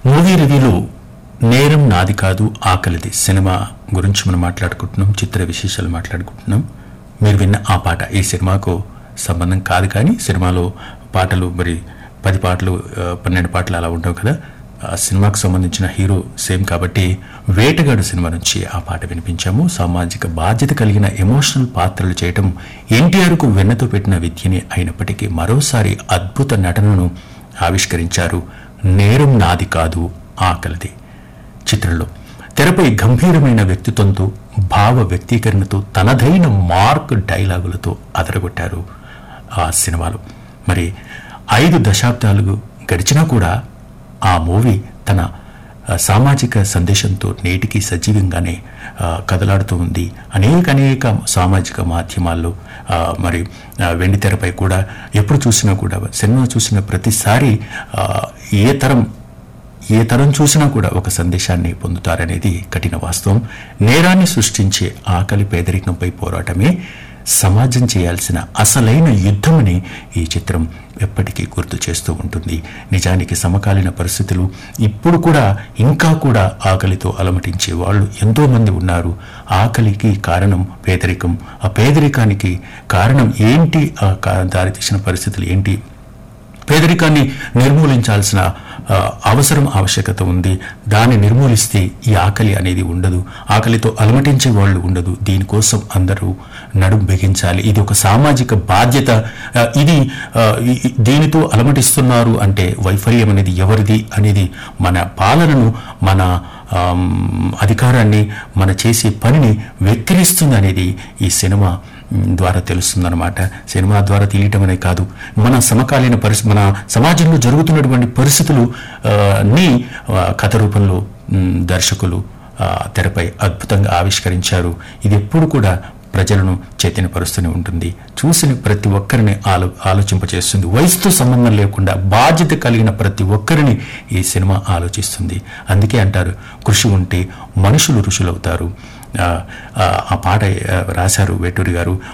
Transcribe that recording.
movie రివ్యూలో నేరం నాది కాదు ఆకలిది సినిమా గురించి మనం మాట్లాడుకుంటున్నాం చిత్ర విశేషాలు మాట్లాడుకుంటున్నాం మీరు విన్న ఆ పాట ఈ సినిమాకు సంబంధం కాదు కానీ సినిమాలో పాటలు మరి పది పాటలు ఆ, పన్నెండు పాటలు అలా ఉండవు కదా ఆ సినిమాకు సంబంధించిన హీరో సేమ్ కాబట్టి వేటగాడు సినిమా నుంచి ఆ పాట వినిపించాము సామాజిక బాధ్యత కలిగిన ఎమోషనల్ పాత్రలు చేయటం ఎన్టీఆర్కు వెన్నతో పెట్టిన విద్యని అయినప్పటికీ మరోసారి అద్భుత నటనను ఆవిష్కరించారు నేరం నాది కాదు ఆకలిది చిత్రంలో తెరపై గంభీరమైన వ్యక్తిత్వంతో భావ వ్యక్తీకరణతో తనదైన మార్క్ డైలాగులతో అదరగొట్టారు ఆ సినిమాలో మరి ఐదు దశాబ్దాలు గడిచినా కూడా ఆ మూవీ తన ఆ, సామాజిక సందేశంతో నేటికి సజీవంగానే ఆ, కదలాడుతూ ఉంది అనేక అనేక సామాజిక మాధ్యమాల్లో ఆ, మరి ఆ, వెండి తెరపై కూడా ఎప్పుడు చూసినా కూడా సినిమా చూసిన ప్రతిసారి ఆ, ఏ తరం ఏ తరం చూసినా కూడా ఒక సందేశాన్ని పొందుతారనేది కఠిన వాస్తవం నేరాన్ని సృష్టించే ఆకలి పేదరికంపై పోరాటమే సమాజం చేయాల్సిన అసలైన యుద్ధమని ఈ చిత్రం ఎప్పటికీ గుర్తు చేస్తూ ఉంటుంది నిజానికి సమకాలీన పరిస్థితులు ఇప్పుడు కూడా ఇంకా కూడా ఆకలితో అలమటించే వాళ్ళు ఎంతో మంది ఉన్నారు ఆకలికి కారణం పేదరికం ఆ పేదరికానికి కారణం ఏంటి ఆ కా- దారితీసిన పరిస్థితులు ఏంటి పేదరికాన్ని నిర్మూలించాల్సిన ఆ, అవసరం ఆవశ్యకత ఉంది దాన్ని నిర్మూలిస్తే ఈ ఆకలి అనేది ఉండదు ఆకలితో అలమటించే వాళ్ళు ఉండదు దీనికోసం అందరూ నడుం బిగించాలి ఇది ఒక సామాజిక బాధ్యత ఆ, ఇది ఆ, ఈ- ఈ- దీనితో అలమటిస్తున్నారు అంటే వైఫల్యం అనేది ఎవరిది అనేది మన పాలనను మన ఆమ్, అధికారాన్ని మన చేసే పనిని వెక్కిరిస్తుంది అనేది ఈ సినిమా మ్, ద్వారా తెలుస్తుందన్నమాట సినిమా ద్వారా తెలియటం అనే కాదు మన సమకాలీన పరిస్థితి మన సమాజంలో జరుగుతున్నటువంటి పరిస్థితులు ఆ, ని ఆ, కథ రూపంలో మ్, దర్శకులు ఆ, తెరపై అద్భుతంగా ఆవిష్కరించారు ఇది ఎప్పుడు కూడా ప్రజలను చైతన్యపరుస్తూనే ఉంటుంది చూసిన ప్రతి ఒక్కరిని ఆలో ఆలోచింపచేస్తుంది వయసుతో సంబంధం లేకుండా బాధ్యత కలిగిన ప్రతి ఒక్కరిని ఈ సినిమా ఆలోచిస్తుంది అందుకే అంటారు కృషి ఉంటే మనుషులు ఋషులవుతారు ఆ, ఆ, ఆ పాట ఆ, రాశారు వేటూరి గారు